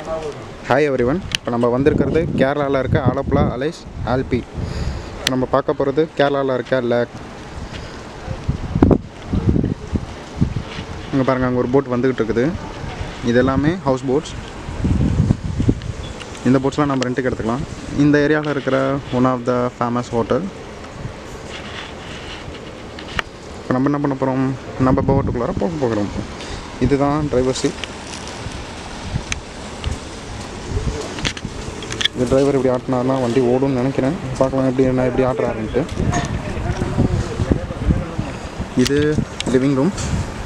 hi everyone இப்போ நம்ம வந்திருக்கிறது கேரளாவில் இருக்க ஆலப்புழா அலைஸ் ஆல்பி இப்போ நம்ம பார்க்க போகிறது கேரளாவில் இருக்க லேக் இங்கே பாருங்கள் அங்கே ஒரு போட் வந்துக்கிட்டு இருக்குது இது எல்லாமே ஹவுஸ் போட்ஸ் இந்த போட்ஸ்லாம் நம்ம ரெண்ட்டுக்கு எடுத்துக்கலாம் இந்த ஏரியாவில் இருக்கிற one of the famous hotel இப்போ நம்ம என்ன பண்ண போகிறோம் நம்ம போட்டுக்குள்ளார போக போகிறோம் இதுதான் டிரைவர் சீட் இந்த டிரைவர் இப்படி ஆட்டினார்னா வண்டி ஓடும்னு நினைக்கிறேன் பார்க்கலாம் எப்படி என்ன எப்படி ஆட்டுறாருன்ட்டு இது லிவிங் ரூம்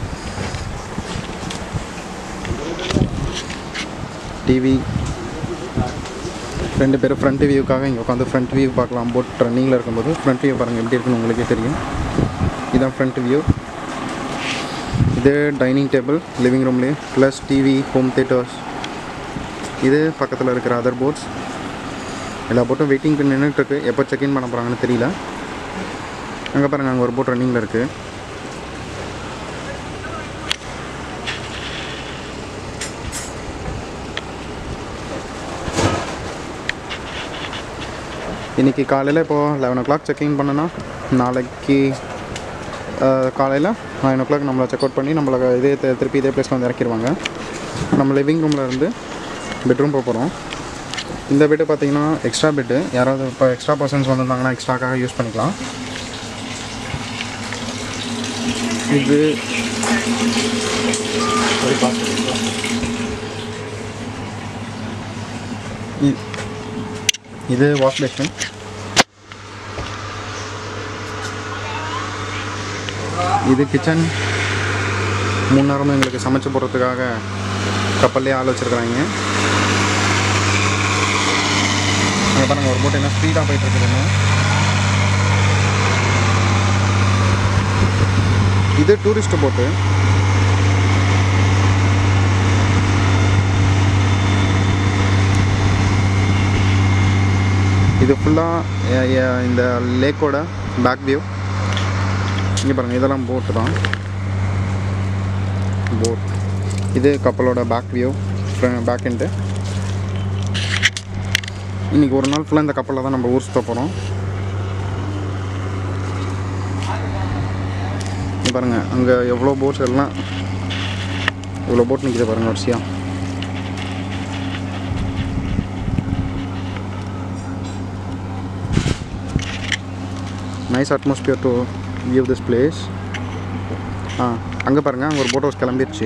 டிவி ரெண்டு பேரும் ஃப்ரண்ட் வியூக்காக இங்கே உட்காந்து ஃப்ரண்ட் வியூ பார்க்கலாம் போட் ரன்னிங்கில் இருக்கும்போது ஃப்ரண்ட் வியூ பாருங்கள் எப்படி இருக்குன்னு உங்களுக்கே தெரியும் இதுதான் ஃப்ரண்ட் வியூ இது டைனிங் டேபிள் லிவிங் ரூம்லேயே ப்ளஸ் டிவி ஹோம் தேட்டர்ஸ் இது பக்கத்தில் இருக்கிற அதர் போட்ஸ் எல்லா போட்டும் வெயிட்டிங்க்கு நின்றுட்டுருக்கு எப்போ செக்இன் பண்ண போகிறாங்கன்னு தெரியல அங்கே பாருங்கள் அங்கே ஒரு போட் ரன்னிங்கில் இருக்குது இன்றைக்கி காலையில் இப்போது லெவன் ஓ கிளாக் செக்இன் பண்ணனா நாளைக்கு காலையில் நைன் ஓ கிளாக் நம்மளை செக் அவுட் பண்ணி நம்மளை இதே தி- திருப்பி இதே பிளேஸில் வந்து இறக்கிடுவாங்க நம்ம லிவிங் ரூமில் இருந்து பெட்ரூம் போக போகிறோம் இந்த பெட்டு பார்த்தீங்கன்னா எக்ஸ்ட்ரா பெட்டு யாராவது இப்போ எக்ஸ்ட்ரா பர்சன்ஸ் வந்திருந்தாங்கன்னா எக்ஸ்ட்ராக்காக யூஸ் பண்ணிக்கலாம் இது இ- இது வாஷ் பேஷன் இது கிச்சன் மூணு நேரமும் எங்களுக்கு சமைச்சு போடுறதுக்காக கப்பல்லே ஆள் வச்சுருக்குறாங்க அங்கே பாருங்க ஒரு போட் என்ன ஸ்பீடாக போயிட்டு இருக்குதுன்னு இது டூரிஸ்ட் போட்டு இது ஃபுல்லாக இந்த லேக்கோட பேக் வியூ இங்கே பாருங்கள் இதெல்லாம் போட்டு தான் போட் இது கப்பலோட பேக் வியூ பேக் எண்டு இன்றைக்கி ஒரு நாள் ஃபுல்லாக இந்த கப்பலில் தான் நம்ம ஊர் சுற்ற போகிறோம் இங்கே பாருங்கள் அங்கே எவ்வளோ போட்ஸ் எல்லாம் இவ்வளோ போட் நிற்கிது பாருங்கள் வரிசையாக nice atmosphere to view this place ஆ அங்கே பாருங்கள் அங்கே ஒரு போட் ஹவுஸ் கிளம்பிடுச்சு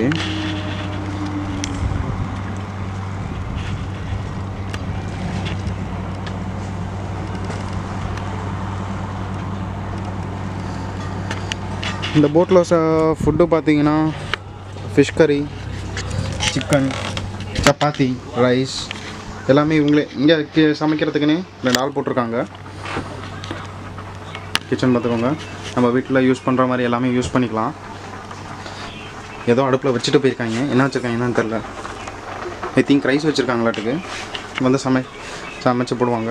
இந்த போட்டில் ஃபுட்டு பார்த்தீங்கன்னா ஃபிஷ் கறி சிக்கன் சப்பாத்தி ரைஸ் எல்லாமே இவங்களே இங்கே சமைக்கிறதுக்குன்னே ரெண்டு ஆள் போட்டிருக்காங்க கிச்சன் பார்த்துக்கோங்க நம்ம வீட்டில் யூஸ் பண்ணுற மாதிரி எல்லாமே யூஸ் பண்ணிக்கலாம் ஏதோ அடுப்பில் வச்சுட்டு போயிருக்காங்க என்ன வச்சுருக்காங்க என்னன்னு தெரில ஐ திங்க் ரைஸ் வச்சுருக்காங்களாட்டுக்கு வந்து சமை சமைச்சு போடுவாங்க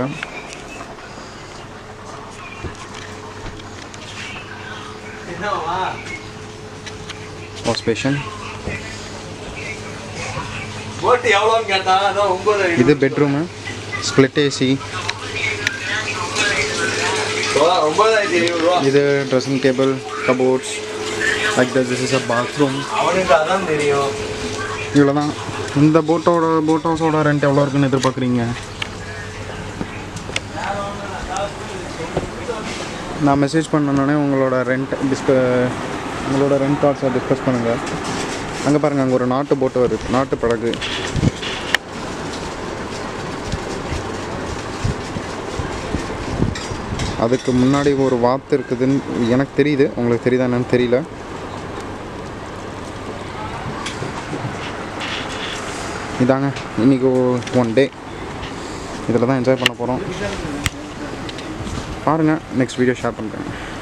வாஷ் பேஷன் போட்டு எவ்வளோன்னு கேட்டா அதான் ஒன்பது இது பெட்ரூமு ஸ்ப்ளிட் ஏசி ரூபா ஒன்பதாயிரத்தி ஐநூறு ரூபா இது dressing table cupboards like that this is a bathroom அவனுக்கு அதான் தெரியும் இவ்வளோ தான் இந்த போட்டோட போட் ஹவுஸோட ரெண்ட் எவ்வளோ இருக்குன்னு எதிர்பார்க்குறீங்க நான் மெசேஜ் பண்ணனோடனே உங்களோட ரெண்ட் டிஸ்க உங்களோட ரெண்ட் கார்ட்ஸை டிஸ்கஸ் பண்ணுங்கள் அங்கே பாருங்கள் அங்கே ஒரு நாட்டு போட்டு வருது நாட்டு படகு அதுக்கு முன்னாடி ஒரு வாத்து இருக்குதுன்னு எனக்கு தெரியுது உங்களுக்கு தெரியுதா என்னன்னு தெரியல இதாங்க இன்றைக்கி ஒன் டே இதில் தான் என்ஜாய் பண்ண போகிறோம் பாருங்கள் நெக்ஸ்ட் வீடியோ ஷேர் பண்ணுறேன்